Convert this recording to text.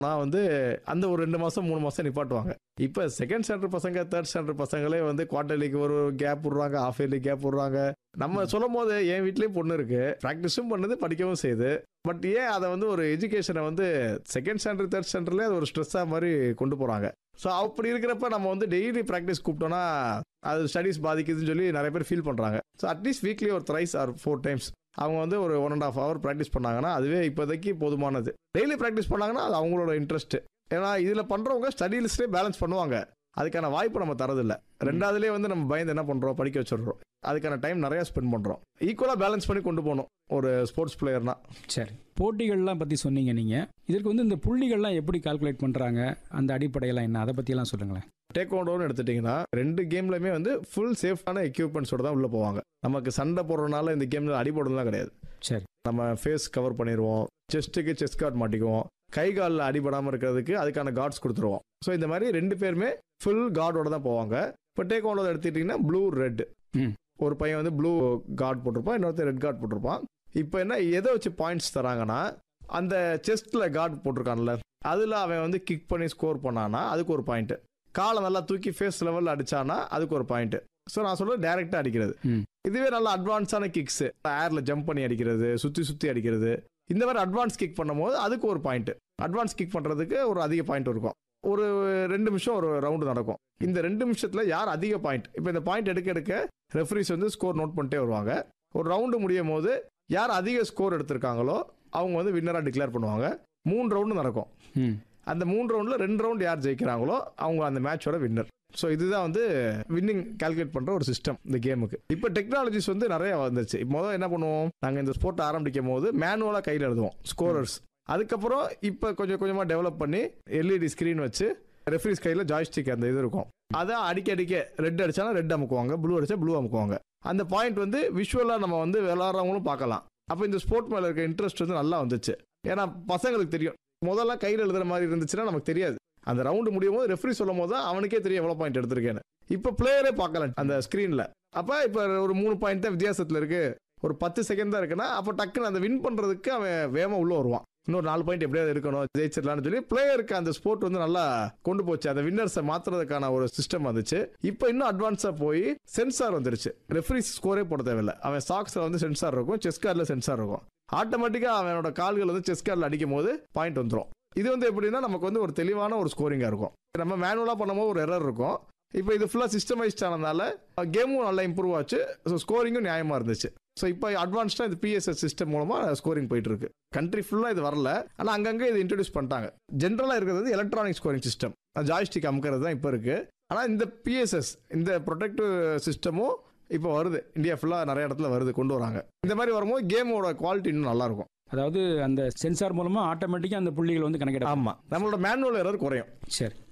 நான் வந்து அந்த ஒரு ரெண்டு மாசம் மூணு மாசம் நிப்பாட்டுவாங்க இப்போ செகண்ட் ஸ்டாண்டர்ட் பசங்க தேர்ட் ஸ்டாண்டர்ட் பசங்களே வந்து குவார்டர்லிக்கு ஒரு கேப் விடுறாங்க ஆஃப் இயர்லி கேப் விடுறாங்க நம்ம சொல்லும் போது என் வீட்லயும் பொண்ணு இருக்கு ப்ராக்டிஸும் பண்ணுது படிக்கவும் செய்யுது பட் ஏன் அதை வந்து ஒரு எஜுகேஷனை வந்து செகண்ட் ஸ்டாண்டர்ட் தேர்ட் ஸ்டாண்டர்ட்லேயே அது ஒரு ஸ்ட்ரெஸ்ஸாக மாதிரி கொண்டு போகிறாங்க ஸோ அப்படி இருக்கிறப்ப நம்ம வந்து டெய்லி ப்ராக்டிஸ் கூப்பிட்டோம்னா அது ஸ்டடீஸ் பாதிக்குதுன்னு சொல்லி நிறைய பேர் ஃபீல் பண்ணுறாங்க ஸோ அட்லீஸ்ட் வீக்லி ஒரு த்ரைஸ் ஆர் ஃபோர் டைம்ஸ் அவங்க வந்து ஒரு one and half hour practice பண்ணாங்கன்னா அதுவே இப்போதைக்கு போதுமானது டெய்லி ப்ராக்டிஸ் பண்ணாங்கன்னா அது அவங்களோட இன்ட்ரெஸ்ட் ஏன்னா இதில் பண்ணுறவங்க ஸ்டடீஸ்லேயே பேலன்ஸ் பண்ணுவாங்க அதுக்கான வாய்ப்பு நம்ம தரதில்ல ரெண்டாவதுலேயே வந்து நம்ம பயந்து என்ன பண்ணுறோம் படிக்க வச்சிடுறோம் அதுக்கான டைம் நிறைய ஸ்பெண்ட் பண்ணுறோம் ஈக்குவலாக பேலன்ஸ் பண்ணி கொண்டு போகணும் ஒரு ஸ்போர்ட்ஸ் பிளேயர்னா சரி போட்டிகள்லாம் பற்றி சொன்னீங்க நீங்கள் இதற்கு வந்து இந்த புள்ளிகள்லாம் எப்படி கால்குலேட் பண்ணுறாங்க அந்த அடிப்படையெல்லாம் என்ன அதை பற்றியெல்லாம் சொல்லுங்களேன் டேக் ஓண்டோன்னு எடுத்துட்டிங்கன்னா ரெண்டு கேம்லையுமே வந்து ஃபுல் சேஃப்டான எக்யூப்மெண்ட்ஸோட தான் உள்ளே போவாங்க நமக்கு சண்டை போடுறதுனால இந்த கேமில் அடிபடுறதுலாம் கிடையாது சரி நம்ம ஃபேஸ் கவர் பண்ணிடுவோம் செஸ்ட்டுக்கு செஸ்ட் கார்டு மாட்டிக்குவோம் கை காலில் அடிபடாமல் இருக்கிறதுக்கு அதுக்கான கார்ட்ஸ் கொடுத்துருவோம் ஸோ இந்த மாதிரி ரெண்டு பேருமே ஃபுல் கார்டோட தான் போவாங்க இப்போ டேக் ஓண்டோட எடுத்துக்கிட்டிங்கன்னா ப்ளூ ரெட் ம். ஒரு பையன் வந்து ப்ளூ கார்டு போட்டிருப்பான் இன்னொருத்தர் ரெட் கார்டு போட்டிருப்பான் இப்போ என்ன எதை வச்சு பாயிண்ட்ஸ் தராங்கன்னா அந்த செஸ்ட்டில் கார்டு போட்டிருக்கான்ல அதில் அவன் வந்து கிக் பண்ணி ஸ்கோர் பண்ணானா அதுக்கு ஒரு பாயிண்ட் காலை நல்லா தூக்கி ஃபேஸ் லெவலில் அடிச்சானா அதுக்கு ஒரு பாயிண்ட் ஸோ நான் சொல்றது டைரெக்டாக அடிக்கிறது ம். இதுவே நல்ல அட்வான்ஸான கிக்ஸ் ஏர்ல ஜம்ப் பண்ணி அடிக்கிறது சுற்றி சுற்றி அடிக்கிறது இந்த மாதிரி அட்வான்ஸ் கிக் பண்ணும்போது அதுக்கு ஒரு பாயிண்ட் அட்வான்ஸ் கிக் பண்ணுறதுக்கு ஒரு அதிக பாயிண்ட் இருக்கும் ஒரு ரெண்டு நிமிஷம் ஒரு ரவுண்டு நடக்கும் இந்த ரெண்டு நிமிஷத்தில் யார் அதிக பாயிண்ட் இப்போ இந்த பாயிண்ட் எடுக்க எடுக்க ரெஃபரிஸ் வந்து ஸ்கோர் நோட் பண்ணிட்டே வருவாங்க ஒரு ரவுண்டு முடியும் போது யார் அதிக ஸ்கோர் எடுத்திருக்காங்களோ அவங்க வந்து வின்னராக டிக்ளேர் பண்ணுவாங்க மூணு ரவுண்டு நடக்கும் ம் அந்த மூணு ரவுண்டில் ரெண்டு ரவுண்ட் யார் ஜெயிக்கிறாங்களோ அவங்க அந்த மேட்சோட வின்னர் ஸோ இதுதான் வந்து வின்னிங் கால்குலேட் பண்ணுற ஒரு சிஸ்டம் இந்த கேமுக்கு இப்போ டெக்னாலஜிஸ் வந்து நிறைய வந்துருச்சு இப்போ முதல்ல என்ன பண்ணுவோம் நாங்கள் இந்த ஸ்போர்ட் ஆரம்பிக்கும் போது மேனுவலாக கையில் எழுதுவோம் ஸ்கோரர்ஸ் அதுக்கப்புறம் இப்போ கொஞ்சம் கொஞ்சமாக டெவலப் பண்ணி எல்இடி ஸ்க்ரீன் வச்சு ரெஃப்ரிஸ் கையில் ஜாய்ஸ்டிக் அந்த இது இருக்கும் அதை அடிக்க அடிக்க ரெட் அடிச்சாலும் ரெட் அமுக்குவாங்க ப்ளூ அடிச்சா ப்ளூ அமுக்குவாங்க அந்த பாயிண்ட் வந்து விஷுவலாக நம்ம வந்து விளாட்றவங்களும் பார்க்கலாம் அப்போ இந்த ஸ்போர்ட் மேலே இருக்க இன்ட்ரெஸ்ட் வந்து நல்லா வந்துச்சு ஏன்னா பசங்களுக்கு தெரியும் முதல்ல கையில் எழுதுற மாதிரி இருந்துச்சுன்னா நமக்கு தெரியாது அந்த ரவுண்டு முடியும் போது ரெஃப்ரி சொல்லும் போது தான் அவனுக்கே தெரியும் எவ்வளோ பாயிண்ட் எடுத்திருக்கேன்னு இப்போ பிளேயரே பார்க்கலாம் அந்த ஸ்க்ரீனில் அப்போ இப்போ ஒரு மூணு பாயிண்ட் தான் வித்தியாசத்தில் இருக்கு ஒரு பத்து செகண்ட் தான் இருக்குன்னா அப்போ டக்குன்னு அந்த வின் பண்ணுறதுக்கு அவன் வேகமாக உள்ள வருவான் இன்னொரு நாலு பாயிண்ட் எப்படியாவது இருக்கணும் ஜெயிச்சிடலாம்னு சொல்லி பிளேயருக்கு அந்த ஸ்போர்ட் வந்து நல்லா கொண்டு போச்சு அந்த வின்னர்ஸை மாத்துறதுக்கான ஒரு சிஸ்டம் வந்துச்சு இப்போ இன்னும் அட்வான்ஸாக போய் சென்சார் வந்துருச்சு ரெஃப்ரி ஸ்கோரே போட தேவையில்லை அவன் சாக்ஸில் வந்து சென்சார் இருக்கும் செஸ் கார்டில் சென்சார் இருக்கும் ஆட்டோமேட்டிக்காக அவனோட கால்கள் வந்து செஸ் கார்டில் அடிக்கும் போது பாயிண்ட் வந்துடும் இது வந்து எப்படின்னா நமக்கு வந்து ஒரு தெளிவான ஒரு ஸ்கோரிங்காக இருக்கும் நம்ம மேனுவலாக பண்ணும்போது ஒரு எரர் இருக்கும் இப்போ இது ஃபுல்லாக சிஸ்டமைஸ்ட் ஆனதால கேமும் நல்லா இம்ப்ரூவ் ஆச்சு ஸோ ஸ்கோரிங்கும் நியாயமாக இருந்துச்சு ஸோ இப்போ அட்வான்ஸ்டாக இது பிஎஸ்எஸ் சிஸ்டம் மூலமாக ஸ்கோரிங் போயிட்டு இருக்கு கண்ட்ரி ஃபுல்லாக இது வரல ஆனால் அங்கங்கே இது இன்ட்ரடியூஸ் பண்ணிட்டாங்க ஜென்ரலாக இருக்கிறது வந்து எலக்ட்ரானிக் ஸ்கோரிங் சிஸ்டம் ஜாய்ஸ்டிக் அமுக்கிறது தான் இப்போ இருக்கு ஆனால் இந்த பிஎஸ்எஸ் இந்த ப்ரொடெக்டிவ் சிஸ்டமும் இப்போ வருது இந்தியா ஃபுல்லாக நிறைய இடத்துல வருது கொண்டு வராங்க இந்த மாதிரி வரும்போது கேமோட குவாலிட்டி இன்னும் நல்லா இருக்கும் அதாவது அந்த சென்சார் மூலமாக ஆட்டோமேட்டிக்காக அந்த புள்ளிகள் வந்து கணக்கிட ஆமாம் நம்மளோட மேனுவல் எரர் குறையும் சரி